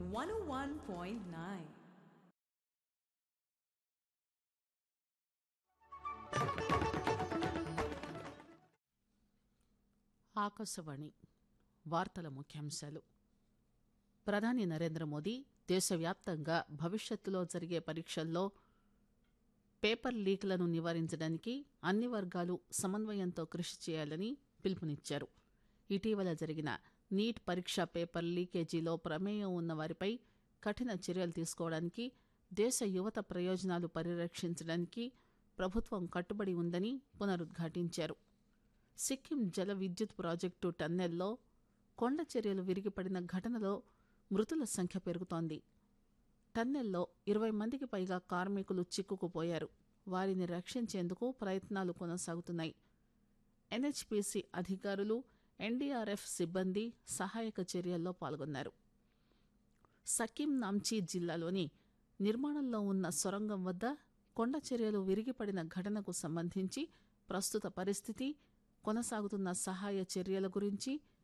101.9. ఆకాశవాణి వార్తల ముఖ్యాంశాలు ప్రధాని నరేంద్ర మోదీ దేశవ్యాప్తంగా భవిష్యత్తులో జరిగే పరీక్షల్లో పేపర్ లీక్లను నివారించడానికి అన్ని వర్గాలు సమన్వయంతో కృషి చేయాలని పిలుపునిచ్చారు ఇటీవల జరిగిన నీట్ పరీక్ష పేపర్ లీకేజీలో ప్రమేయం ఉన్న వారిపై కఠిన చర్యలు తీసుకోవడానికి దేశ యువత ప్రయోజనాలు పరిరక్షించడానికి ప్రభుత్వం కట్టుబడి ఉందని పునరుద్ఘాటించారు సిక్కిం జల విద్యుత్ ప్రాజెక్టు టన్నెల్లో కొండ చర్యలు విరిగిపడిన ఘటనలో మృతుల సంఖ్య పెరుగుతోంది టన్నెల్లో ఇరవై మందికి పైగా కార్మికులు చిక్కుకుపోయారు వారిని రక్షించేందుకు ప్రయత్నాలు కొనసాగుతున్నాయి ఎన్హెచ్పిసి అధికారులు ఎన్డీఆర్ఎఫ్ సిబ్బంది సహాయక చర్యల్లో పాల్గొన్నారు సకీం నాంచీ జిల్లాలోని నిర్మాణంలో ఉన్న సొరంగం వద్ద కొండ చర్యలు విరిగిపడిన ఘటనకు సంబంధించి ప్రస్తుత పరిస్థితి కొనసాగుతున్న సహాయ చర్యల గురించి